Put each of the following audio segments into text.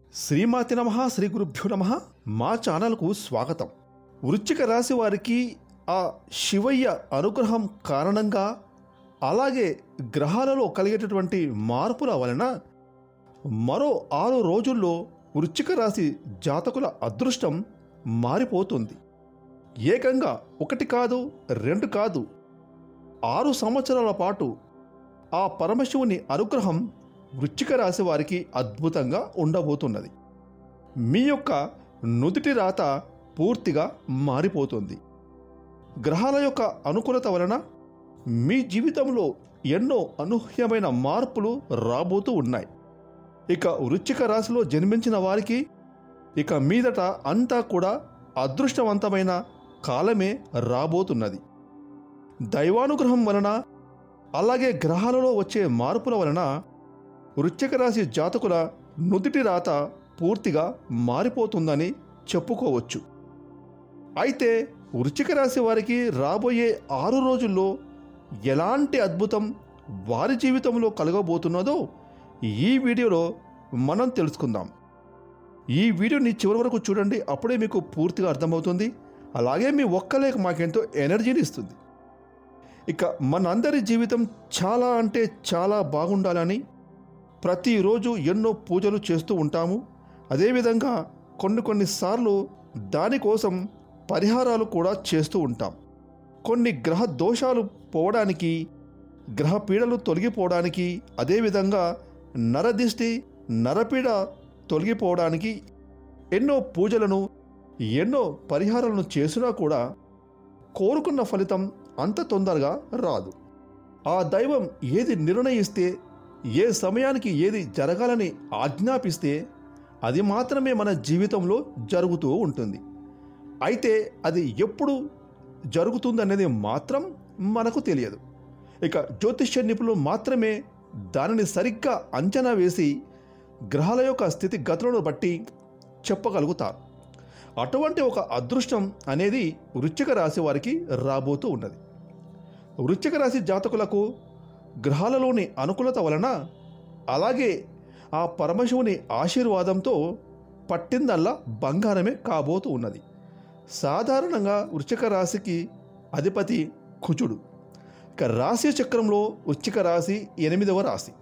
శ్రీమాతి నమ శ్రీ గురుభ్యో నమ మా ఛానల్కు స్వాగతం వృశ్చిక రాశి వారికి ఆ శివయ్య అనుగ్రహం కారణంగా అలాగే గ్రహాలలో కలిగేటటువంటి మార్పుల వలన మరో ఆరు రోజుల్లో వృశ్చిక రాశి జాతకుల అదృష్టం మారిపోతుంది ఏకంగా ఒకటి కాదు రెండు కాదు ఆరు సంవత్సరాల పాటు ఆ పరమశివుని అనుగ్రహం వృశ్చిక రాశి వారికి అద్భుతంగా ఉండబోతున్నది మీ యొక్క నుదిటి రాత పూర్తిగా మారిపోతుంది గ్రహాల యొక్క అనుకూలత వలన మీ జీవితంలో ఎన్నో అనూహ్యమైన మార్పులు రాబోతూ ఉన్నాయి ఇక వృశ్చిక రాశిలో జన్మించిన వారికి ఇక మీదట అంతా కూడా అదృష్టవంతమైన కాలమే రాబోతున్నది దైవానుగ్రహం వలన అలాగే గ్రహాలలో వచ్చే మార్పుల వలన వృశ్చిక రాశి జాతకుల నుదిటి రాత పూర్తిగా మారిపోతుందని చెప్పుకోవచ్చు అయితే వృశ్చిక రాశి వారికి రాబోయే ఆరు రోజుల్లో ఎలాంటి అద్భుతం వారి జీవితంలో కలగబోతున్నదో ఈ వీడియోలో మనం తెలుసుకుందాం ఈ వీడియోని చివరి వరకు చూడండి అప్పుడే మీకు పూర్తిగా అర్థమవుతుంది అలాగే మీ ఒక్కలేక మాకెంతో ఎనర్జీని ఇస్తుంది ఇక మనందరి జీవితం చాలా అంటే చాలా బాగుండాలని ప్రతిరోజు ఎన్నో పూజలు చేస్తూ ఉంటాము అదేవిధంగా కొన్ని కొన్నిసార్లు దానికోసం పరిహారాలు కూడా చేస్తూ ఉంటాం కొన్ని గ్రహ దోషాలు పోవడానికి గ్రహ పీడలు తొలగిపోవడానికి అదేవిధంగా నరదిష్టి నరపీడ తొలగిపోవడానికి ఎన్నో పూజలను ఎన్నో పరిహారాలను చేసినా కూడా కోరుకున్న ఫలితం అంత తొందరగా రాదు ఆ దైవం ఏది నిర్ణయిస్తే ఏ సమయానికి ఏది జరగాలని ఆజ్ఞాపిస్తే అది మాత్రమే మన జీవితంలో జరుగుతూ ఉంటుంది అయితే అది ఎప్పుడు జరుగుతుందనేది మాత్రం మనకు తెలియదు ఇక జ్యోతిష్య నిపుణులు మాత్రమే దానిని సరిగ్గా అంచనా వేసి గ్రహాల యొక్క స్థితిగతులను బట్టి చెప్పగలుగుతారు అటువంటి ఒక అదృష్టం అనేది వృశ్చిక రాశి వారికి రాబోతూ ఉన్నది వృశ్చిక రాశి జాతకులకు గ్రహాలలోని అనుకూలత వలన అలాగే ఆ పరమశివుని ఆశీర్వాదంతో పట్టిందల్లా బంగారమే కాబోతూ ఉన్నది సాధారణంగా వృశ్చిక రాశికి అధిపతి కుజుడు ఇక రాశి చక్రంలో వృశ్చిక రాశి ఎనిమిదవ రాశి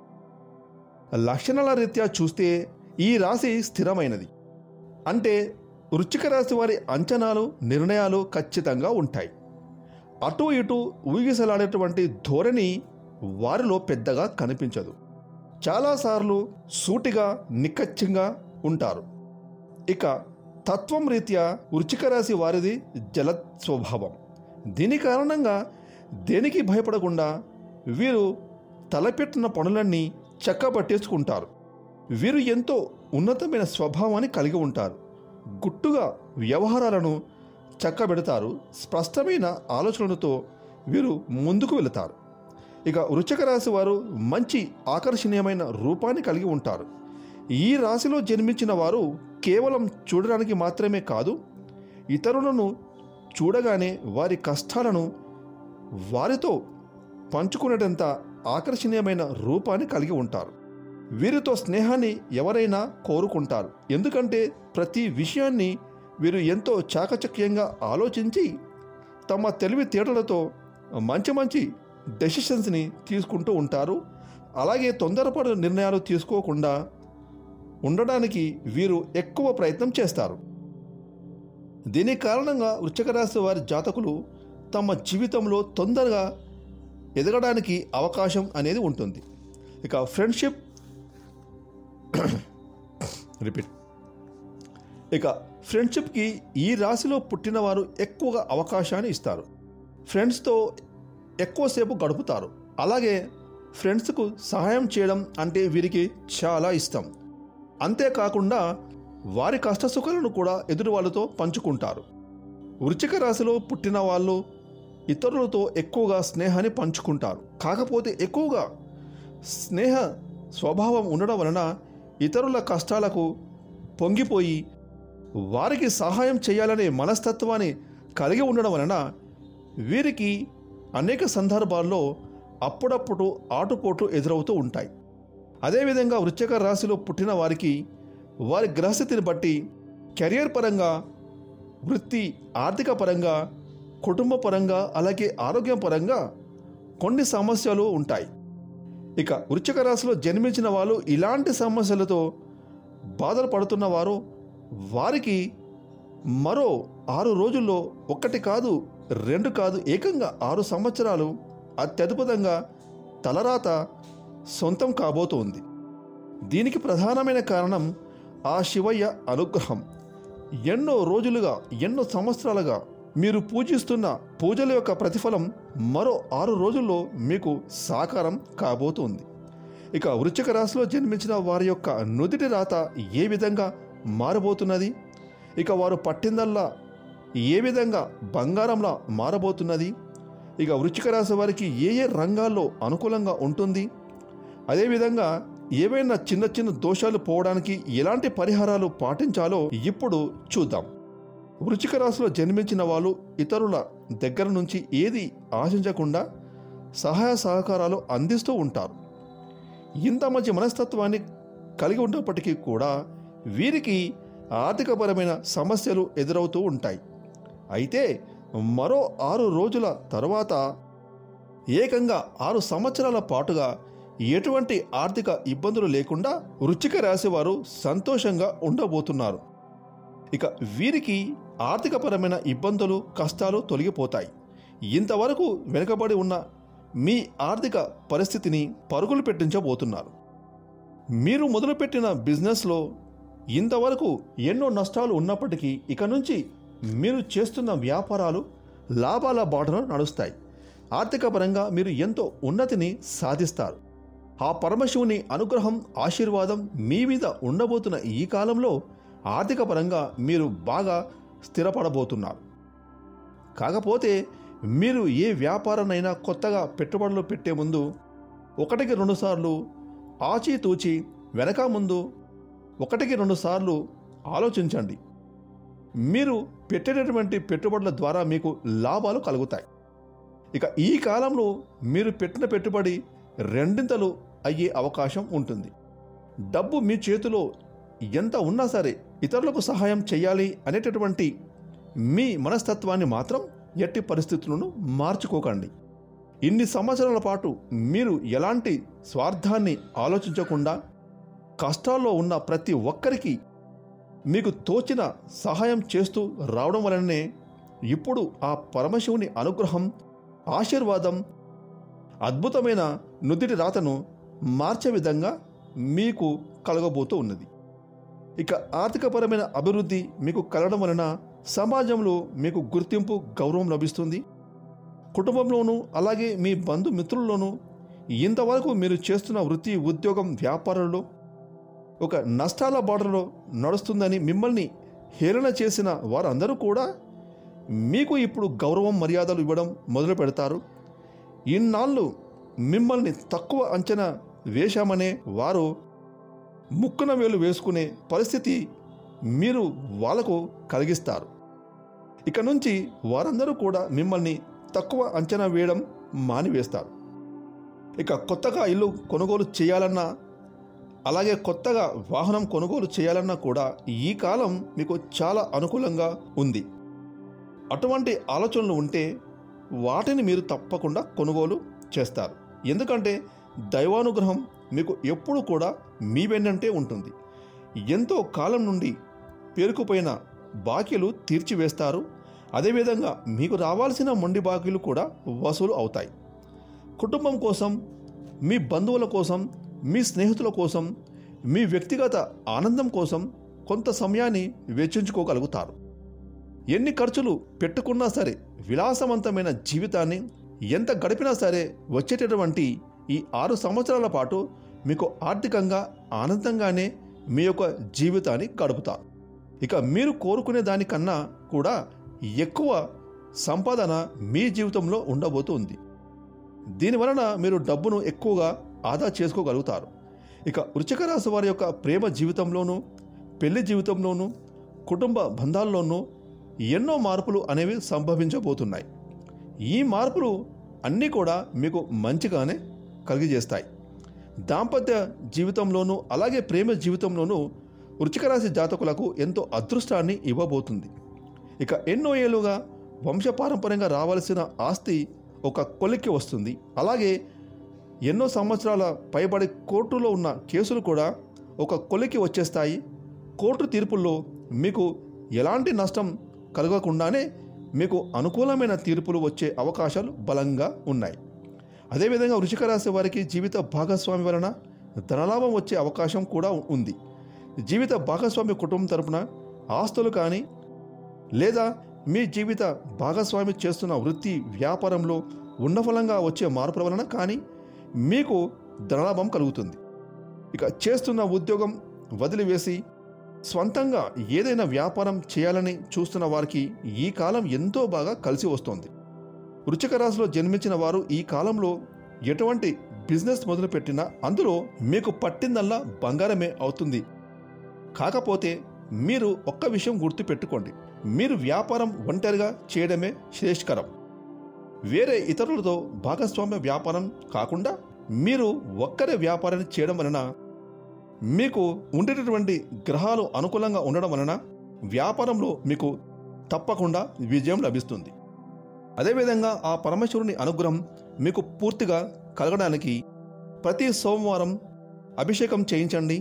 లక్షణాల రీత్యా చూస్తే ఈ రాశి స్థిరమైనది అంటే వృశ్చిక రాశి వారి అంచనాలు నిర్ణయాలు ఖచ్చితంగా ఉంటాయి అటు ఇటు ఊగిసలాడేటువంటి ధోరణి వారిలో పెద్దగా కనిపించదు చాలాసార్లు సూటిగా నిక్కచ్చంగా ఉంటారు ఇక తత్వం రీత్యా వృచ్చిక రాశి వారిది జల స్వభావం దీని కారణంగా దేనికి భయపడకుండా వీరు తలపెట్టిన పనులన్నీ చక్కబట్టేసుకుంటారు వీరు ఎంతో ఉన్నతమైన స్వభావాన్ని కలిగి ఉంటారు గుట్టుగా వ్యవహారాలను చక్కబెడతారు స్పష్టమైన ఆలోచనలతో వీరు ముందుకు వెళతారు ఇక వృశ్చిక రాశి వారు మంచి ఆకర్షణీయమైన రూపాన్ని కలిగి ఉంటారు ఈ రాశిలో జన్మించిన వారు కేవలం చూడడానికి మాత్రమే కాదు ఇతరులను చూడగానే వారి కష్టాలను వారితో పంచుకునేటంత ఆకర్షణీయమైన రూపాన్ని కలిగి ఉంటారు వీరితో స్నేహాన్ని ఎవరైనా కోరుకుంటారు ఎందుకంటే ప్రతి విషయాన్ని వీరు ఎంతో చాకచక్యంగా ఆలోచించి తమ తెలివితేటలతో మంచి మంచి డెసిషన్స్ని తీసుకుంటూ ఉంటారు అలాగే తొందరపడి నిర్ణయాలు తీసుకోకుండా ఉండడానికి వీరు ఎక్కువ ప్రయత్నం చేస్తారు దీని కారణంగా వృశ్చిక రాశి వారి జాతకులు తమ జీవితంలో తొందరగా ఎదగడానికి అవకాశం అనేది ఉంటుంది ఇక ఫ్రెండ్షిప్ రిపీట్ ఇక ఫ్రెండ్షిప్కి ఈ రాశిలో పుట్టిన వారు ఎక్కువగా అవకాశాన్ని ఇస్తారు ఫ్రెండ్స్తో ఎక్కువసేపు గడుపుతారు అలాగే ఫ్రెండ్స్కు సహాయం చేయడం అంటే వీరికి చాలా ఇష్టం అంతేకాకుండా వారి కష్టసుఖాలను కూడా ఎదుటి వాళ్ళతో పంచుకుంటారు వృచ్చిక రాశిలో పుట్టిన వాళ్ళు ఇతరులతో ఎక్కువగా స్నేహాన్ని పంచుకుంటారు కాకపోతే ఎక్కువగా స్నేహ స్వభావం ఉండడం వలన ఇతరుల కష్టాలకు పొంగిపోయి వారికి సహాయం చేయాలనే మనస్తత్వాన్ని కలిగి ఉండడం వలన వీరికి అనేక సందర్భాల్లో అప్పుడప్పుడు ఆటుపోట్లు ఎదురవుతూ ఉంటాయి అదేవిధంగా వృశ్చిక రాశిలో పుట్టిన వారికి వారి గ్రహస్థితిని బట్టి కెరియర్ పరంగా వృత్తి ఆర్థిక పరంగా కుటుంబ పరంగా అలాగే ఆరోగ్యం పరంగా కొన్ని సమస్యలు ఉంటాయి ఇక వృశ్చిక రాశిలో జన్మించిన వాళ్ళు ఇలాంటి సమస్యలతో బాధలు పడుతున్న వారు వారికి మరో ఆరు రోజుల్లో ఒకటి కాదు రెండు కాదు ఏకంగా ఆరు సంవత్సరాలు అత్యద్భుతంగా తలరాత సొంతం కాబోతోంది దీనికి ప్రధానమైన కారణం ఆ శివయ్య అనుగ్రహం ఎన్నో రోజులుగా ఎన్నో సంవత్సరాలుగా మీరు పూజిస్తున్న పూజల యొక్క ప్రతిఫలం మరో ఆరు రోజుల్లో మీకు సాకారం కాబోతుంది ఇక వృశ్చిక రాశిలో జన్మించిన వారి యొక్క నుదిటి రాత ఏ విధంగా మారబోతున్నది ఇక వారు పట్టిందల్లా ఏ విధంగా బంగారంలా మారబోతున్నది ఇక వృశ్చిక రాశి వారికి ఏ ఏ రంగాల్లో అనుకూలంగా ఉంటుంది అదేవిధంగా ఏవైనా చిన్న చిన్న దోషాలు పోవడానికి ఎలాంటి పరిహారాలు పాటించాలో ఇప్పుడు చూద్దాం వృశ్చిక రాశిలో జన్మించిన వాళ్ళు ఇతరుల దగ్గర నుంచి ఏది ఆశించకుండా సహాయ సహకారాలు అందిస్తూ ఉంటారు ఇంత మంచి మనస్తత్వాన్ని కలిగి ఉన్నప్పటికీ కూడా వీరికి ఆర్థికపరమైన సమస్యలు ఎదురవుతూ ఉంటాయి అయితే మరో ఆరు రోజుల తర్వాత ఏకంగా ఆరు సంవత్సరాల పాటుగా ఎటువంటి ఆర్థిక ఇబ్బందులు లేకుండా వృశ్చిక రాశి వారు సంతోషంగా ఉండబోతున్నారు ఇక వీరికి ఆర్థికపరమైన ఇబ్బందులు కష్టాలు తొలగిపోతాయి ఇంతవరకు వెనుకబడి ఉన్న మీ ఆర్థిక పరిస్థితిని పరుగులు పెట్టించబోతున్నారు మీరు మొదలుపెట్టిన బిజినెస్లో ఇంతవరకు ఎన్నో నష్టాలు ఉన్నప్పటికీ ఇక నుంచి మీరు చేస్తున్న వ్యాపారాలు లాభాల బాటన నడుస్తాయి ఆర్థిక పరంగా మీరు ఎంతో ఉన్నతిని సాధిస్తారు ఆ పరమశివుని అనుగ్రహం ఆశీర్వాదం మీ మీద ఉండబోతున్న ఈ కాలంలో ఆర్థిక పరంగా మీరు బాగా స్థిరపడబోతున్నారు కాకపోతే మీరు ఏ వ్యాపారాన్నైనా కొత్తగా పెట్టుబడులు పెట్టే ముందు ఒకటికి రెండుసార్లు ఆచితూచి వెనక ముందు ఒకటికి రెండు సార్లు ఆలోచించండి మీరు పెట్టేటటువంటి పెట్టుబడుల ద్వారా మీకు లాభాలు కలుగుతాయి ఇక ఈ కాలంలో మీరు పెట్టిన పెట్టుబడి రెండింతలు అయ్యే అవకాశం ఉంటుంది డబ్బు మీ చేతిలో ఎంత ఉన్నా సరే ఇతరులకు సహాయం చేయాలి అనేటటువంటి మీ మనస్తత్వాన్ని మాత్రం ఎట్టి పరిస్థితులను మార్చుకోకండి ఇన్ని సంవత్సరాల పాటు మీరు ఎలాంటి స్వార్థాన్ని ఆలోచించకుండా కష్టాల్లో ఉన్న ప్రతి ఒక్కరికి మీకు తోచిన సహాయం చేస్తూ రావడం వలననే ఇప్పుడు ఆ పరమశివుని అనుగ్రహం ఆశీర్వాదం అద్భుతమైన నుదిటి రాతను మార్చే విధంగా మీకు కలగబోతూ ఉన్నది ఇక ఆర్థికపరమైన అభివృద్ధి మీకు కలగడం వలన సమాజంలో మీకు గుర్తింపు గౌరవం లభిస్తుంది కుటుంబంలోనూ అలాగే మీ బంధుమిత్రుల్లోనూ ఇంతవరకు మీరు చేస్తున్న వృత్తి ఉద్యోగం వ్యాపారంలో ఒక నష్టాల బాటలో నడుస్తుందని మిమ్మల్ని హేళన చేసిన వారందరూ కూడా మీకు ఇప్పుడు గౌరవం మర్యాదలు ఇవ్వడం మొదలు పెడతారు ఇన్నాళ్ళు మిమ్మల్ని తక్కువ అంచనా వేశామనే వారు ముక్కున వేలు వేసుకునే పరిస్థితి మీరు వాళ్లకు కలిగిస్తారు ఇక నుంచి వారందరూ కూడా మిమ్మల్ని తక్కువ అంచనా వేయడం మానివేస్తారు ఇక కొత్తగా ఇల్లు కొనుగోలు చేయాలన్నా అలాగే కొత్తగా వాహనం కొనుగోలు చేయాలన్నా కూడా ఈ కాలం మీకు చాలా అనుకూలంగా ఉంది అటువంటి ఆలోచనలు ఉంటే వాటిని మీరు తప్పకుండా కొనుగోలు చేస్తారు ఎందుకంటే దైవానుగ్రహం మీకు ఎప్పుడు కూడా మీ వెన్నంటే ఉంటుంది ఎంతో కాలం నుండి పేరుకుపోయిన బాకీలు తీర్చివేస్తారు అదేవిధంగా మీకు రావాల్సిన మొండి బాకీలు కూడా వసూలు అవుతాయి కుటుంబం కోసం మీ బంధువుల కోసం మీ స్నేహితుల కోసం మీ వ్యక్తిగత ఆనందం కోసం కొంత సమయాన్ని వెచ్చించుకోగలుగుతారు ఎన్ని ఖర్చులు పెట్టుకున్నా సరే విలాసవంతమైన జీవితాన్ని ఎంత గడిపినా సరే వచ్చేటటువంటి ఈ ఆరు సంవత్సరాల పాటు మీకు ఆర్థికంగా ఆనందంగానే మీ యొక్క జీవితాన్ని గడుపుతారు ఇక మీరు కోరుకునే దానికన్నా కూడా ఎక్కువ సంపాదన మీ జీవితంలో ఉండబోతుంది దీనివలన మీరు డబ్బును ఎక్కువగా ఆదా చేసుకోగలుగుతారు ఇక వృశ్చిక రాశి వారి యొక్క ప్రేమ జీవితంలోనూ పెళ్లి జీవితంలోనూ కుటుంబ బంధాల్లోనూ ఎన్నో మార్పులు అనేవి సంభవించబోతున్నాయి ఈ మార్పులు అన్నీ కూడా మీకు మంచిగానే కలిగజేస్తాయి దాంపత్య జీవితంలోనూ అలాగే ప్రేమ జీవితంలోనూ వృచ్చిక రాశి జాతకులకు ఎంతో అదృష్టాన్ని ఇవ్వబోతుంది ఇక ఎన్నో ఏళ్ళుగా వంశపారంపర్యంగా రావాల్సిన ఆస్తి ఒక కొలిక్కి వస్తుంది అలాగే ఎన్నో సంవత్సరాల పైబడి కోర్టులో ఉన్న కేసులు కూడా ఒక కొలికి వచ్చేస్తాయి కోర్టు తీర్పుల్లో మీకు ఎలాంటి నష్టం కలగకుండానే మీకు అనుకూలమైన తీర్పులు వచ్చే అవకాశాలు బలంగా ఉన్నాయి అదేవిధంగా వృషిక రాశి వారికి జీవిత భాగస్వామి వలన ధనలాభం వచ్చే అవకాశం కూడా ఉంది జీవిత భాగస్వామి కుటుంబం తరపున ఆస్తులు కానీ లేదా మీ జీవిత భాగస్వామి చేస్తున్న వృత్తి వ్యాపారంలో ఉన్నఫలంగా వచ్చే మార్పుల వలన కానీ మీకు ధనలాభం కలుగుతుంది ఇక చేస్తున్న ఉద్యోగం వదిలివేసి స్వంతంగా ఏదైనా వ్యాపారం చేయాలని చూస్తున్న వారికి ఈ కాలం ఎంతో బాగా కలిసి వస్తుంది వృచ్చిక రాశిలో జన్మించిన వారు ఈ కాలంలో ఎటువంటి బిజినెస్ మొదలుపెట్టినా అందులో మీకు పట్టిందల్లా బంగారమే అవుతుంది కాకపోతే మీరు ఒక్క విషయం గుర్తుపెట్టుకోండి మీరు వ్యాపారం ఒంటరిగా చేయడమే శ్రేష్కరం వేరే ఇతరులతో భాగస్వామ్య వ్యాపారం కాకుండా మీరు ఒక్కరే వ్యాపారాన్ని చేయడం వలన మీకు ఉండేటటువంటి గ్రహాలు అనుకూలంగా ఉండడం వలన వ్యాపారంలో మీకు తప్పకుండా విజయం లభిస్తుంది అదేవిధంగా ఆ పరమేశ్వరుని అనుగ్రహం మీకు పూర్తిగా కలగడానికి ప్రతి సోమవారం అభిషేకం చేయించండి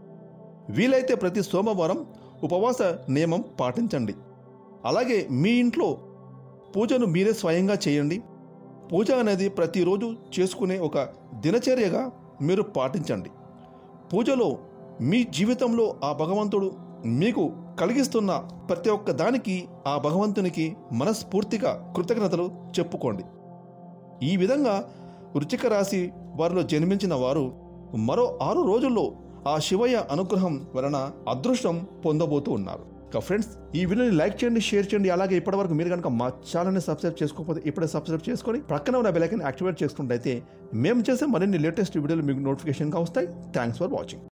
వీలైతే ప్రతి సోమవారం ఉపవాస నియమం పాటించండి అలాగే మీ ఇంట్లో పూజను మీరే స్వయంగా చేయండి పూజ అనేది ప్రతిరోజు చేసుకునే ఒక దినచర్యగా మీరు పాటించండి పూజలో మీ జీవితంలో ఆ భగవంతుడు మీకు కలిగిస్తున్న ప్రతి ఒక్క దానికి ఆ భగవంతునికి మనస్ఫూర్తిగా కృతజ్ఞతలు చెప్పుకోండి ఈ విధంగా వృచ్చిక రాశి వారిలో జన్మించిన వారు మరో ఆరు రోజుల్లో ఆ శివయ్య అనుగ్రహం వలన అదృష్టం పొందబోతూ ఉన్నారు ఇక ఫ్రెండ్స్ ఈ వీడియోని లైక్ చేయండి షేర్ చేయండి అలాగే ఇప్పటివరకు మీరు కనుక మా ఛానల్ని సబ్స్క్రైబ్ చేసుకోకపోతే ఇప్పుడే సబ్స్క్రైబ్ చేసుకొని ప్రక్కన ఉన్న బెలైకన్ యాక్టివేట్ చేసుకుంటే మేము చేసే మరిన్ని లేటెస్ట్ వీడియోలు మీకు నోటిఫికేషన్గా వస్తాయి థ్యాంక్స్ ఫర్ వాచింగ్